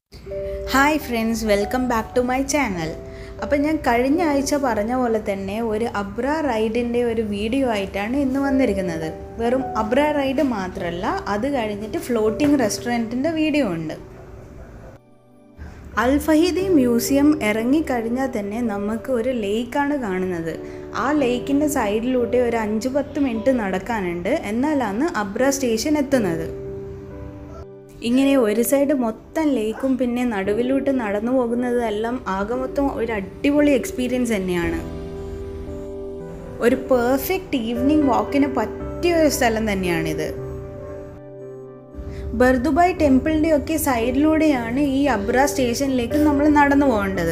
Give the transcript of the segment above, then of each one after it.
hi friends welcome back to my channel അപ്പം ഞാൻ കഴിഞ്ഞ ആഴ്ച പറഞ്ഞ പോലെ തന്നെ ഒരു അബ്ര റൈഡിൻ്റെ ഒരു വീഡിയോ ആയിട്ടാണ് ഇന്ന് വന്നിരിക്കുന്നത് വെറും അബ്ര റൈഡ് മാത്രമല്ല അത് കഴിഞ്ഞിട്ട് ഫ്ലോട്ടിംഗ് റെസ്റ്റോറൻറ്റിൻ്റെ വീഡിയോ ഉണ്ട് അൽ ഫഹീദി മ്യൂസിയം ഇറങ്ങിക്കഴിഞ്ഞാൽ തന്നെ നമുക്ക് ഒരു ലേക്കാണ് കാണുന്നത് ആ ലേക്കിൻ്റെ സൈഡിലൂടെ ഒരു അഞ്ച് പത്ത് മിനിറ്റ് നടക്കാനുണ്ട് എന്നാലാണ് അബ്ര സ്റ്റേഷൻ എത്തുന്നത് ഇങ്ങനെ ഒരു സൈഡ് മൊത്തം ലേക്കും പിന്നെ നടുവിലോട്ട് നടന്നു പോകുന്നതെല്ലാം ആകെ മൊത്തം ഒരു അടിപൊളി എക്സ്പീരിയൻസ് തന്നെയാണ് ഒരു പെർഫെക്റ്റ് ഈവനിങ് വാക്കിന് പറ്റിയ ഒരു സ്ഥലം തന്നെയാണിത് ബർദുബായ് ടെമ്പിളിൻ്റെ ഒക്കെ സൈഡിലൂടെയാണ് ഈ അബ്ര സ്റ്റേഷനിലേക്ക് നമ്മൾ നടന്നു പോകേണ്ടത്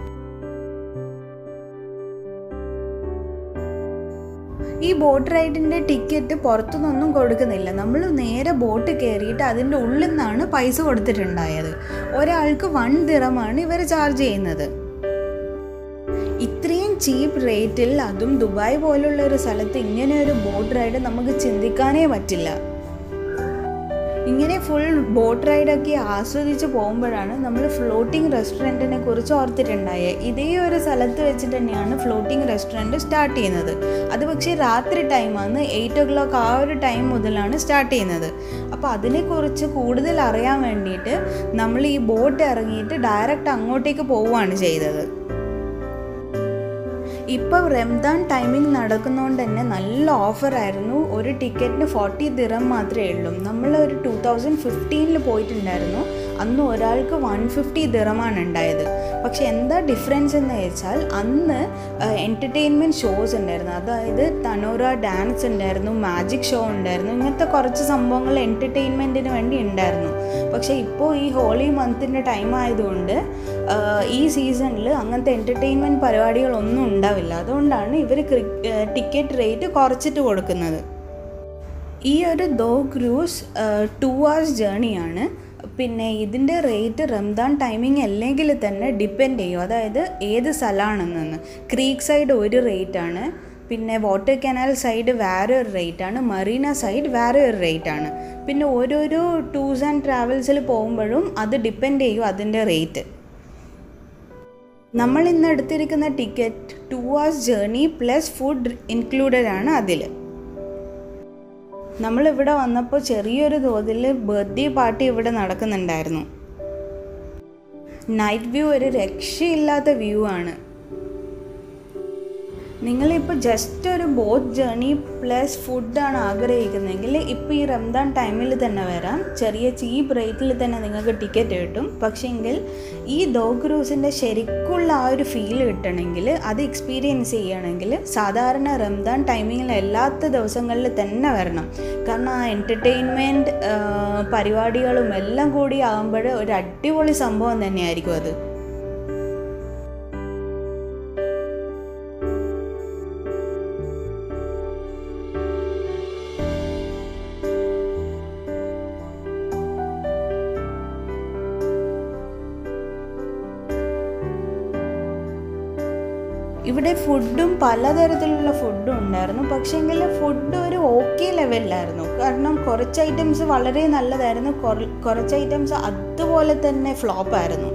ഈ ബോട്ട് റൈഡിൻ്റെ ടിക്കറ്റ് പുറത്തുനിന്നൊന്നും കൊടുക്കുന്നില്ല നമ്മൾ നേരെ ബോട്ട് കയറിയിട്ട് അതിൻ്റെ ഉള്ളിൽ നിന്നാണ് പൈസ കൊടുത്തിട്ടുണ്ടായത് ഒരാൾക്ക് വൺ ദിറമാണ് ഇവർ ചാർജ് ചെയ്യുന്നത് ഇത്രയും ചീപ്പ് റേറ്റിൽ അതും ദുബായ് പോലുള്ള ഒരു സ്ഥലത്ത് ഇങ്ങനെ ഒരു ബോട്ട് റൈഡ് നമുക്ക് ചിന്തിക്കാനേ പറ്റില്ല ഇങ്ങനെ ഫുൾ ബോട്ട് റൈഡൊക്കെ ആസ്വദിച്ച് പോകുമ്പോഴാണ് നമ്മൾ ഫ്ലോട്ടിംഗ് റെസ്റ്റോറൻറ്റിനെ കുറിച്ച് ഓർത്തിട്ടുണ്ടായത് ഇതേ ഒരു സ്ഥലത്ത് വെച്ചിട്ട് തന്നെയാണ് ഫ്ലോട്ടിംഗ് റെസ്റ്റോറൻറ്റ് സ്റ്റാർട്ട് ചെയ്യുന്നത് അത് പക്ഷേ രാത്രി ടൈമാണ് എയ്റ്റ് ഓ ക്ലോക്ക് ആ ഒരു ടൈം മുതലാണ് സ്റ്റാർട്ട് ചെയ്യുന്നത് അപ്പോൾ അതിനെക്കുറിച്ച് കൂടുതൽ അറിയാൻ വേണ്ടിയിട്ട് നമ്മൾ ഈ ബോട്ട് ഇറങ്ങിയിട്ട് ഡയറക്റ്റ് അങ്ങോട്ടേക്ക് പോവുകയാണ് ചെയ്തത് ഇപ്പോൾ റംദാൻ ടൈമിംഗ് നടക്കുന്നതുകൊണ്ട് തന്നെ നല്ല ഓഫറായിരുന്നു ഒരു ടിക്കറ്റിന് ഫോർട്ടി ദിറം മാത്രമേ ഉള്ളൂ നമ്മൾ ഒരു ടൂ തൗസൻഡ് ഫിഫ്റ്റീനിൽ പോയിട്ടുണ്ടായിരുന്നു അന്ന് ഒരാൾക്ക് വൺ ഫിഫ്റ്റി ദിറമാണ് ഉണ്ടായത് പക്ഷെ എന്താ ഡിഫറൻസ് എന്ന് വെച്ചാൽ അന്ന് എൻ്റർടൈൻമെൻറ്റ് ഷോസ് ഉണ്ടായിരുന്നു അതായത് തനോറ ഡാൻസ് ഉണ്ടായിരുന്നു മാജിക് ഷോ ഉണ്ടായിരുന്നു ഇങ്ങനത്തെ കുറച്ച് സംഭവങ്ങൾ എൻ്റർടൈൻമെൻറ്റിന് വേണ്ടി ഉണ്ടായിരുന്നു പക്ഷേ ഇപ്പോൾ ഈ ഹോളി മന്തിൻ്റെ ടൈം ആയതുകൊണ്ട് ഈ സീസണിൽ അങ്ങനത്തെ എൻ്റർടൈൻമെൻറ്റ് പരിപാടികളൊന്നും ഉണ്ടാവില്ല അതുകൊണ്ടാണ് ഇവർ ടിക്കറ്റ് റേറ്റ് കുറച്ചിട്ട് കൊടുക്കുന്നത് ഈ ഒരു ദോ ക്രൂസ് ടു അവേഴ്സ് ജേണിയാണ് പിന്നെ ഇതിൻ്റെ റേറ്റ് റംദാൻ ടൈമിംഗ് അല്ലെങ്കിൽ തന്നെ ഡിപ്പെൻഡ് ചെയ്യും അതായത് ഏത് സ്ഥലമാണെന്ന് ക്രീക്ക് സൈഡ് ഒരു റേറ്റാണ് പിന്നെ വാട്ടർ കനാൽ സൈഡ് വേറെ ഒരു റേറ്റാണ് മറീന സൈഡ് വേറെ ഒരു റേറ്റാണ് പിന്നെ ഓരോരോ ടൂർസ് ആൻഡ് ട്രാവൽസിൽ പോകുമ്പോഴും അത് ഡിപ്പെൻഡ് ചെയ്യും അതിൻ്റെ റേറ്റ് നമ്മൾ ഇന്ന് എടുത്തിരിക്കുന്ന ticket two hours journey plus food included ആണ് അതിൽ നമ്മളിവിടെ വന്നപ്പോൾ ചെറിയൊരു തോതിൽ ബർത്ത്ഡേ പാർട്ടി ഇവിടെ നടക്കുന്നുണ്ടായിരുന്നു നൈറ്റ് വ്യൂ ഒരു രക്ഷയില്ലാത്ത വ്യൂ ആണ് നിങ്ങളിപ്പോൾ ജസ്റ്റ് ഒരു ബോട്ട് ജേർണി പ്ലസ് ഫുഡാണ് ആഗ്രഹിക്കുന്നതെങ്കിൽ ഇപ്പോൾ ഈ റംദാൻ ടൈമിൽ തന്നെ വരാം ചെറിയ ചീപ്പ് റേറ്റിൽ തന്നെ നിങ്ങൾക്ക് ടിക്കറ്റ് കിട്ടും പക്ഷേങ്കിൽ ഈ ദോ ക്രൂസിൻ്റെ ശരിക്കുള്ള ആ ഒരു ഫീൽ കിട്ടണമെങ്കിൽ അത് എക്സ്പീരിയൻസ് ചെയ്യണമെങ്കിൽ സാധാരണ റംദാൻ ടൈമിങ്ങിൽ എല്ലാത്ത ദിവസങ്ങളിൽ തന്നെ വരണം കാരണം ആ എൻ്റർടൈൻമെൻറ്റ് പരിപാടികളും എല്ലാം കൂടി ആകുമ്പോൾ ഒരു അടിപൊളി സംഭവം തന്നെയായിരിക്കും അത് ഇവിടെ ഫുഡും പലതരത്തിലുള്ള ഫുഡും ഉണ്ടായിരുന്നു പക്ഷേങ്കിൽ ഫുഡ് ഒരു ഓക്കെ ലെവലിലായിരുന്നു കാരണം കുറച്ച് ഐറ്റംസ് വളരെ നല്ലതായിരുന്നു കുറച്ച് ഐറ്റംസ് അതുപോലെ തന്നെ ഫ്ലോപ്പായിരുന്നു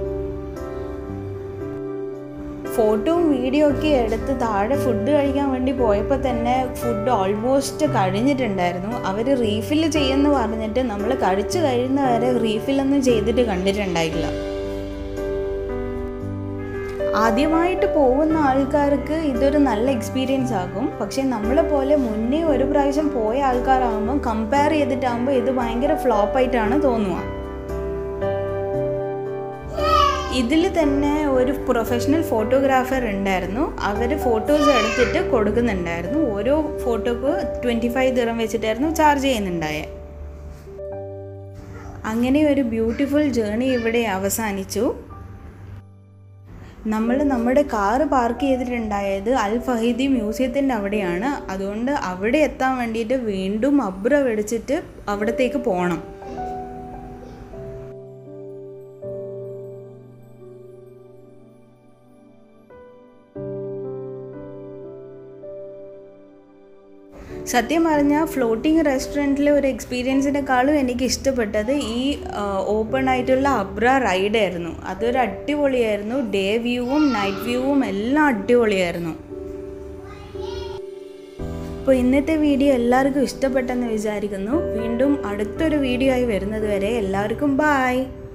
ഫോട്ടോയും വീഡിയോ ഒക്കെ എടുത്ത് താഴെ ഫുഡ് കഴിക്കാൻ വേണ്ടി പോയപ്പോൾ തന്നെ ഫുഡ് ഓൾമോസ്റ്റ് കഴിഞ്ഞിട്ടുണ്ടായിരുന്നു അവർ റീഫിൽ ചെയ്യുമെന്ന് പറഞ്ഞിട്ട് നമ്മൾ കഴിച്ചു കഴിയുന്നവരെ റീഫിലൊന്നും ചെയ്തിട്ട് കണ്ടിട്ടുണ്ടായില്ല ആദ്യമായിട്ട് പോകുന്ന ആൾക്കാർക്ക് ഇതൊരു നല്ല എക്സ്പീരിയൻസ് ആകും പക്ഷെ നമ്മളെ പോലെ മുന്നേ ഒരു പ്രാവശ്യം പോയ ആൾക്കാരാകുമ്പോൾ കമ്പയർ ചെയ്തിട്ടാകുമ്പോൾ ഇത് ഭയങ്കര ഫ്ലോപ്പായിട്ടാണ് തോന്നുക ഇതിൽ തന്നെ ഒരു പ്രൊഫഷണൽ ഫോട്ടോഗ്രാഫർ ഉണ്ടായിരുന്നു അവർ ഫോട്ടോസ് എടുത്തിട്ട് കൊടുക്കുന്നുണ്ടായിരുന്നു ഓരോ ഫോട്ടോക്ക് ട്വൻറ്റി ഫൈവ് ദിറം വെച്ചിട്ടായിരുന്നു ചാർജ് ചെയ്യുന്നുണ്ടായത് അങ്ങനെ ഒരു ബ്യൂട്ടിഫുൾ ജേണി ഇവിടെ അവസാനിച്ചു നമ്മൾ നമ്മുടെ കാറ് പാർക്ക് ചെയ്തിട്ടുണ്ടായത് അൽ ഫഹീദി മ്യൂസിയത്തിൻ്റെ അവിടെയാണ് അതുകൊണ്ട് അവിടെ എത്താൻ വേണ്ടിയിട്ട് വീണ്ടും അബ്ര വെടിച്ചിട്ട് അവിടത്തേക്ക് പോകണം സത്യം പറഞ്ഞാൽ ഫ്ലോട്ടിംഗ് റെസ്റ്റോറൻറ്റിലെ ഒരു എക്സ്പീരിയൻസിനെക്കാളും എനിക്ക് ഇഷ്ടപ്പെട്ടത് ഈ ഓപ്പൺ ആയിട്ടുള്ള അബ്ര റൈഡ് ആയിരുന്നു അതൊരു അടിപൊളിയായിരുന്നു ഡേ വ്യൂവും നൈറ്റ് വ്യൂവും എല്ലാം അടിപൊളിയായിരുന്നു അപ്പോൾ ഇന്നത്തെ വീഡിയോ എല്ലാവർക്കും ഇഷ്ടപ്പെട്ടെന്ന് വിചാരിക്കുന്നു വീണ്ടും അടുത്തൊരു വീഡിയോ ആയി വരുന്നത് വരെ എല്ലാവർക്കും ബായ്